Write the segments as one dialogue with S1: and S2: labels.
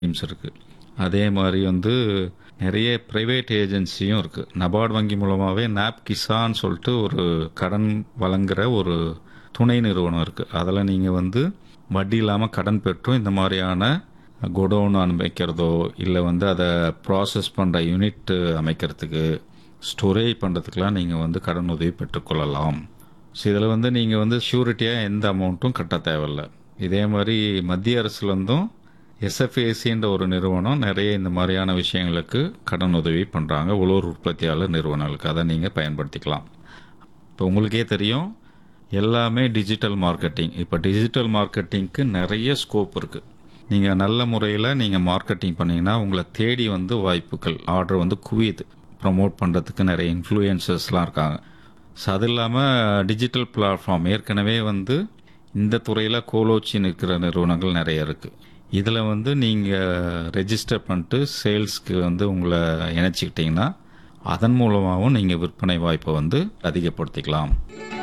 S1: schemes இருக்குது அதே மாதிரி வந்து நிறைய ப்ரைவேட் ஏஜென்சியும் இருக்குது நபார்டு வங்கி மூலமாகவே நாப் கிசான் சொல்லிட்டு ஒரு கடன் வழங்குற ஒரு துணை நிறுவனம் இருக்குது அதில் நீங்கள் வந்து வட்டி இல்லாமல் கடன் பெற்றும் இந்த மாதிரியான குடோன் அமைக்கிறதோ இல்லை வந்து அதை ப்ராசஸ் பண்ணுற யூனிட் அமைக்கிறதுக்கு ஸ்டோரேஜ் பண்ணுறதுக்கெலாம் நீங்கள் வந்து கடன் உதவி பெற்றுக்கொள்ளலாம் ஸோ இதில் வந்து நீங்கள் வந்து ஷூரிட்டியாக எந்த அமௌண்ட்டும் கட்ட தேவையில்ல இதே மாதிரி மத்திய அரசுலேருந்தும் எஸ்எஃப்ஏசின்ற ஒரு நிறுவனம் நிறைய இந்த மாதிரியான விஷயங்களுக்கு கடன் உதவி பண்ணுறாங்க உழவர் உற்பத்தியாளர் நிறுவனங்களுக்கு அதை நீங்கள் பயன்படுத்திக்கலாம் இப்போ உங்களுக்கே தெரியும் எல்லாமே டிஜிட்டல் மார்க்கெட்டிங் இப்போ டிஜிட்டல் மார்க்கெட்டிங்க்கு நிறைய ஸ்கோப் இருக்குது நீங்கள் நல்ல முறையில் நீங்கள் மார்க்கெட்டிங் பண்ணீங்கன்னா உங்களை தேடி வந்து வாய்ப்புகள் ஆர்டர் வந்து குவியுது ப்ரமோட் பண்ணுறதுக்கு நிறைய இன்ஃப்ளூயன்சர்ஸ்லாம் இருக்காங்க ஸோ அது இல்லாமல் டிஜிட்டல் பிளாட்ஃபார்ம் ஏற்கனவே வந்து இந்த துறையில் கோலோச்சி நிற்கிற நிறுவனங்கள் நிறைய இருக்குது இதில் வந்து நீங்கள் ரெஜிஸ்டர் பண்ணிட்டு சேல்ஸ்க்கு வந்து உங்களை இணைச்சிக்கிட்டிங்கன்னா அதன் மூலமாகவும் நீங்கள் விற்பனை வாய்ப்பை வந்து அதிகப்படுத்திக்கலாம்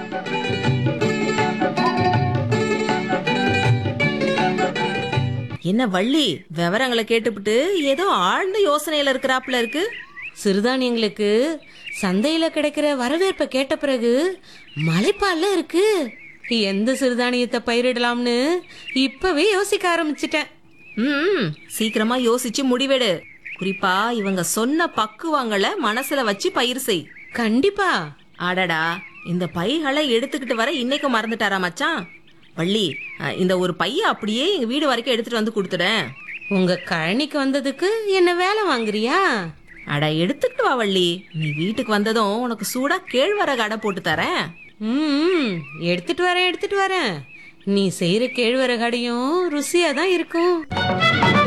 S2: என்ன வள்ளி விவரங்களை கேட்டுப்புட்டு ஏதோ ஆழ்ந்த யோசனையில இருக்கிறாப்புல இருக்கு
S3: சிறுதானியங்களுக்கு சந்தையில கிடைக்கிற வரவேற்பை கேட்ட பிறகு மலைப்பால்ல இருக்கு எந்த சிறுதானியத்தை பயிரிடலாம்னு இப்பவே யோசிக்க ஆரம்பிச்சிட்டேன்
S2: ம் சீக்கிரமா யோசிச்சு முடிவெடு குறிப்பா இவங்க சொன்ன பக்குவங்களை மனசுல வச்சு பயிர் செய்
S3: கண்டிப்பா
S2: அடடா இந்த பைகளை எடுத்துக்கிட்டு வர இன்னைக்கு மறந்துட்டாரா மச்சான் வள்ளி அஹ், இந்த ஒரு பைய அப்படியே எங்க வீடு வரைக்கும் எடுத்துட்டு வந்து கொடுத்துடேன்
S3: உங்க கழனிக்கு வந்ததுக்கு என்ன வேலை வாங்குறியா
S2: அட எடுத்துக்கிட்டு வா வள்ளி நீ வீட்டுக்கு வந்ததும் உனக்கு சூடா கேழ்வரகு அடை போட்டு தரேன்
S3: ம் எடுத்துட்டு வரேன் எடுத்துட்டு வரேன் நீ செய்யற கேழ்வரகடையும் ருசியா தான் இருக்கும்